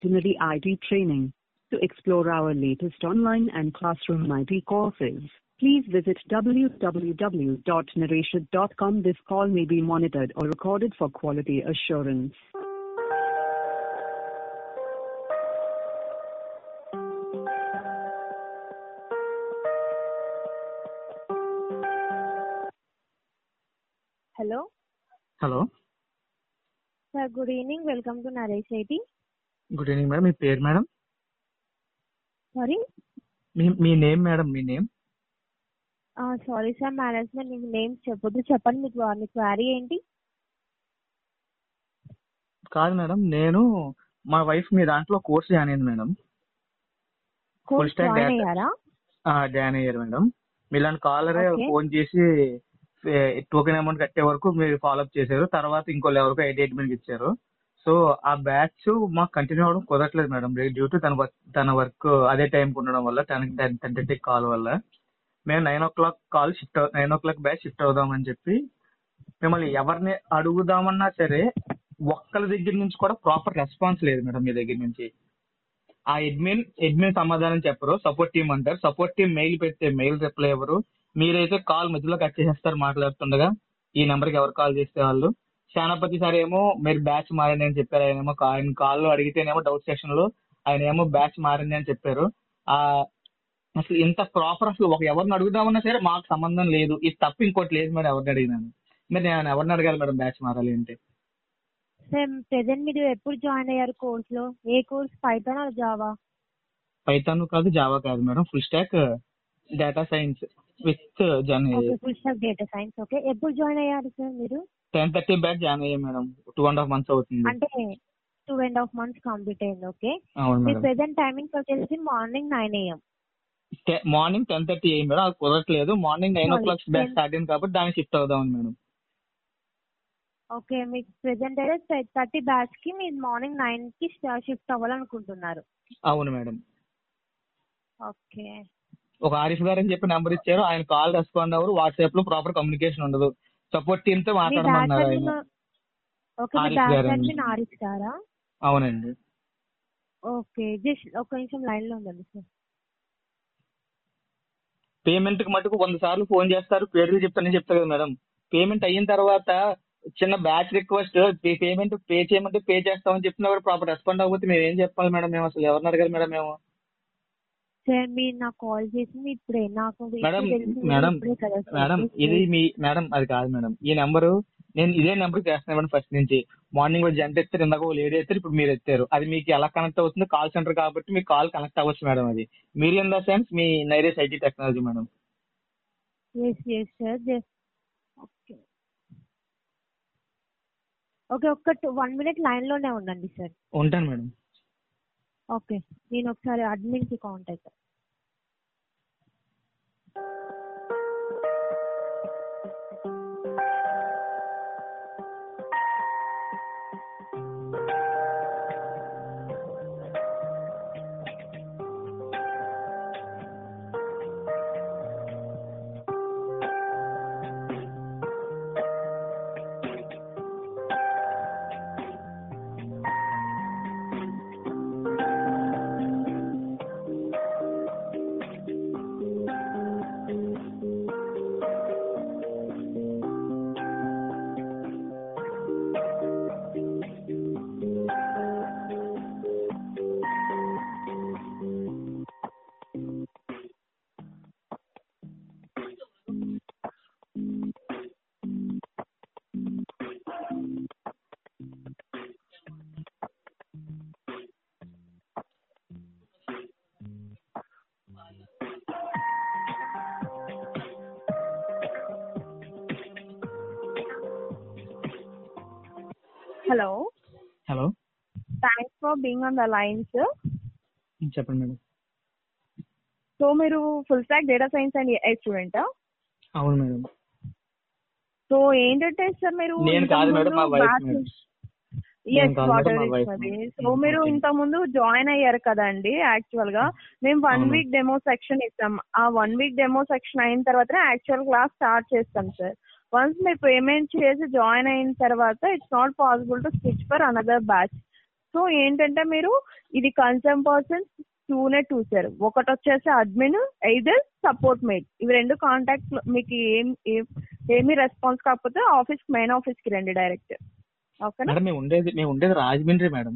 Opportunity IT training. To explore our latest online and classroom IT courses, please visit www.narration.com. This call may be monitored or recorded for quality assurance. Hello hello sir good evening welcome to Naresh IT good evening madam మీ పేరు madam sorry మీ మీ name madam మీ name sorry sir management మీకు name చెప్పొద్దు చెప్పండి మీకు మీ quarry ఏంటి కాదు మేడం నేను మా వైఫ్ మీ దాంట్లో కోర్స్ జాయిన్ అయింది madam full course stack join data అయ్యారా జాయిన్ అయ్యారు మేడం మీలాంటి కాలరే Okay. ఫోన్ చేసి టోకెన్ అమౌంట్ కట్టే వరకు మీరు ఫాలో అప్ చేశారు తర్వాత ఇంకో ఎవరికో ఎయిట్ ఎయిట్ మినిట్ ఇచ్చారు సో ఆ బ్యాచ్ మాకు కంటిన్యూ అవ్వడం కుదరట్లేదు మేడం డ్యూ టు తన వర్క్ తన వర్క్ అదే టైంకి ఉండడం వల్ల ten ten ten thirty call వల్ల మేము nine o'clock call shift nine ఓ క్లాక్ బ్యాచ్ షిఫ్ట్ అవుదామని చెప్పి మిమ్మల్ని ఎవరిని అడుగుదామన్నా సరే ఒక్కరి దగ్గర నుంచి కూడా ప్రాపర్ రెస్పాన్స్ లేదు మేడం మీ దగ్గర నుంచి ఆ అడ్మిన్ అడ్మిన్ సమాధానం చెప్పరు సపోర్ట్ టీం అంటారు సపోర్ట్ టీం మెయిల్ పెడితే మెయిల్ రిప్లై ఎవరు మీరైతే కాల్ మధ్యలో కట్ చేసేస్తారు మాట్లాడుతుండగా ఈ నెంబర్ కి ఎవరు కాల్ చేస్తే వాళ్ళు శానాపతి సార్ ఏమో మీరు బ్యాచ్ మారండి అని చెప్పారు ఆయన ఏమో ఆయన కాల్ అడిగితేనేమో డౌట్ సెక్షన్ లో ఆయన ఏమో బ్యాచ్ మారింది అని చెప్పారు ఆ అసలు ఇంత ప్రాపర్ అసలు ఒక ఎవరిని అడుగుదామన్నా సరే మాకు సంబంధం లేదు ఇది తప్ప ఇంకోటి లేదు మేడం ఎవరిని అడిగినాను మరి నేను ఎవరిని అడగాలి మేడం బ్యాచ్ మారాలి అంటే సార్ ప్రెసెంట్ మీరు ఎప్పుడు జాయిన్ అయ్యారు కోర్స్ లో ఏ course python or java python కాదు జావా కాదు madam full stack data science with gen okay full stack data science okay ఎప్పుడు జాయిన్ అయ్యారు సార్ మీరు టెన్ థర్టీ బ్యాక్ జాయిన్ అయ్యాం madam two and half months అవుతుంది అంటే two and half months complete అయింది okay అవును మీ మేడం ప్రెసెంట్ టైమింగ్స్ వచ్చేసి morning nine AM morning ten thirty అయ్యింది మేడం అది కుదరట్లేదు మార్నింగ్ నైన్ ఓ Sorry, క్లాక్ బ్యాక్ 10 స్టార్ట్ అయింది కాబట్టి దానికి షిఫ్ట్ అవుదాం మేడం ఓకే మీకు ప్రెసెంట్ అయితే థర్టీ బ్యాచ్ కి మీరు మార్నింగ్ నైన్ కి షిఫ్ట్ అవ్వాలనుకుంటున్నారు అవును మేడం ఓకే ఒక ఆరిఫ్ గారు అని చెప్పి నెంబర్ ఇచ్చారు ఆయన కాల్ రెస్పాండ్ అవ్వరు వాట్సాప్ లో ప్రాపర్ కమ్యూనికేషన్ ఉండదు సపోర్ట్ టీమ్ తో మీ బ్యాచ్ మాట్లాడమన్నారు ఆయన అడ్మిన్ ఓకే మీ ఆరిఫ్ బ్యాచ్ గారు అడ్మిన్ ఆరిఫ్ గారా అవునండి ఓకే జస్ట్ ఒక నిమిషం లైన్ లో ఉండండి సార్ పేమెంట్ కి మటుకు వంద సార్లు ఫోన్ చేస్తారు పేర్లు చెప్తానని చెప్తారు కదా మేడం పేమెంట్ అయిన తర్వాత చిన్న బ్యాచ్ రిక్వెస్ట్ పేమెంట్ పే చేయమంటే పే చేస్తామని చెప్పినా కూడా ప్రాపర్ రెస్పాండ్ అవ్వకపోతే మేము ఏం చెప్పాలి మేడం మేము అసలు ఎవరిని అడగాలి మేడం మేము సార్ మీరు నాకు కాల్ చేసింది ఇప్పుడే నాకు మేడం ఇప్పుడు తెలిసింది మేడం ఇప్పుడే కదా సార్ మేడం ఇది మీ మేడం అది కాదు మేడం ఈ నెంబరు నేను ఇదే నెంబర్ చేస్తున్నాను మేడం ఫస్ట్ నుంచి మార్నింగ్ ఒక జంట ఎత్తారు ఇందాక ఒక లేడీ ఎత్తారు ఇప్పుడు మీరు ఎత్తారు అది మీకు ఎలా కనెక్ట్ అవుతుంది కాల్ సెంటర్ కాబట్టి మీకు కాల్ కనెక్ట్ అవ్వచ్చు మేడం అది మీరు ఇన్ ద సెన్స్ మీ Naresh IT technology madam yes yes sir okay okay ఒక్క వన్ మినిట్ లైన్ లోనే ఉండండి సార్ ఉంటాను మేడం ఓకే నేను ఒకసారి అడ్మిన్ కి contact hello hello thanks for being on the lines చెప్పండి మేడం సో మీరు full stack data science and AI స్టూడెంటా అవును మేడం సో ఏంటంటే సార్ మీరు నేను కాదు మేడం మా వైఫ్ మేడం నేను ఎస్ కాదు వాట్ మేడం, మా ఎవర్ wife అది మేడం. సో మీరు Okay. ఇంత ముందు జాయిన్ అయ్యారు కదండి యాక్చువల్ గా మేము వన్ అవును. వీక్ డెమో సెక్షన్ ఇస్తాం ఆ వన్ వీక్ డెమో సెక్షన్ అయిన తర్వాత యాక్చువల్ క్లాస్ స్టార్ట్ చేస్తాం సార్ వన్స్ మీరు పేమెంట్ చేసి జాయిన్ అయిన తర్వాత it's not possible to switch for another batch so ఏంటంటే మీరు ఇది కన్సర్న్ పర్సన్ టూనే చూసారు ఒకటి వచ్చేసి అడ్మిన్ ఐదర్ సపోర్ట్ మెయిల్ ఇవి రెండు కాంటాక్ట్ మీకు ఏం ఏం- ఏమీ రెస్పాన్స్ కాకపోతే ఆఫీస్ మెయిన్ ఆఫీస్ కి రండి డైరెక్ట్ ఓకేనా మేడం మేము ఉండేది మేము ఉండేది రాజమండ్రి మేడం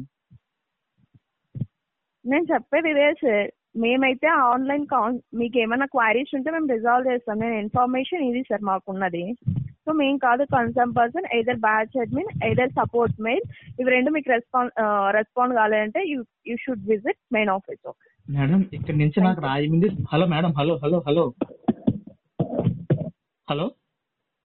నేను చెప్పేది ఇదే సార్ మేమైతే ఆన్లైన్ కౌన్ మీకు ఏమైనా క్వైరీస్ ఉంటే మేము రిజాల్వ్ చేస్తాం నేను ఇన్ఫర్మేషన్ ఇది సార్ మాకున్నది సో మేము కాదు concern person either batch admin either support mail ఇవి రెండు మీకు రెస్పాన్స్ రెస్పాండ్ కావాలంటే you you should visit main office okay madam ఇక్కడ నుంచి నాకు Rajahmundry hello madam hello hello hello hello